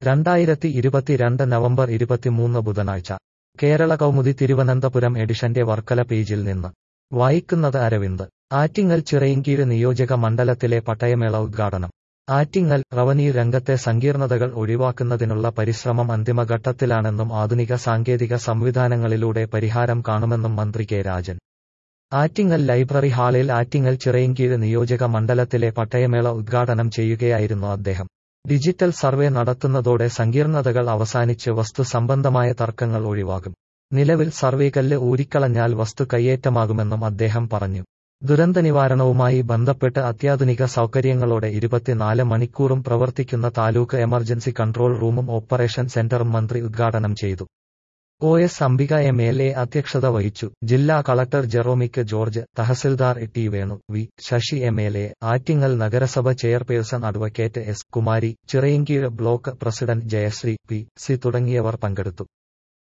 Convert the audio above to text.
രണ്ടായിരത്തി ഇരുപത്തിരണ്ട് നവംബർ ഇരുപത്തിമൂന്ന് ബുധനാഴ്ച കേരള കൗമുദി തിരുവനന്തപുരം എഡിഷന്റെ വർക്കല പേജിൽ നിന്ന് വായിക്കുന്നത് അരവിന്ദ് ആറ്റിങ്ങൽ ചിറയിൻകീഴ് നിയോജക മണ്ഡലത്തിലെ പട്ടയമേള ഉദ്ഘാടനം ആറ്റിങ്ങൽ റവന്യൂ രംഗത്തെ സങ്കീർണതകൾ ഒഴിവാക്കുന്നതിനുള്ള പരിശ്രമം അന്തിമഘട്ടത്തിലാണെന്നും ആധുനിക സാങ്കേതിക സംവിധാനങ്ങളിലൂടെ പരിഹാരം കാണുമെന്നും മന്ത്രി കെ രാജൻ ആറ്റിങ്ങൽ ലൈബ്രറി ഹാളിൽ ആറ്റിങ്ങൽ ചിറയിൻകീഴ് നിയോജക മണ്ഡലത്തിലെ പട്ടയമേള ഉദ്ഘാടനം ചെയ്യുകയായിരുന്നു അദ്ദേഹം ഡിജിറ്റൽ സർവേ നടത്തുന്നതോടെ സങ്കീർണതകൾ അവസാനിച്ച് വസ്തു സംബന്ധമായ തർക്കങ്ങൾ ഒഴിവാകും നിലവിൽ സർവേകല്ല് ഊരിക്കളഞ്ഞാൽ വസ്തു കയ്യേറ്റമാകുമെന്നും അദ്ദേഹം പറഞ്ഞു ദുരന്ത നിവാരണവുമായി ബന്ധപ്പെട്ട് അത്യാധുനിക സൗകര്യങ്ങളോടെ ഇരുപത്തിനാല് മണിക്കൂറും പ്രവർത്തിക്കുന്ന താലൂക്ക് എമർജൻസി കൺട്രോൾ റൂമും ഓപ്പറേഷൻ സെന്ററും മന്ത്രി ഉദ്ഘാടനം ചെയ്തു O S Ambika M L A അധ്യക്ഷത വഹിച്ചു ജില്ലാ collector Jeromic George tahsildar T Venu V Sasi M L A Attingal നഗരസഭ chairperson advocate S Kumari Chirayinkeezhu block president Jayasree P C തുടങ്ങിയവർ പങ്കെടുത്തു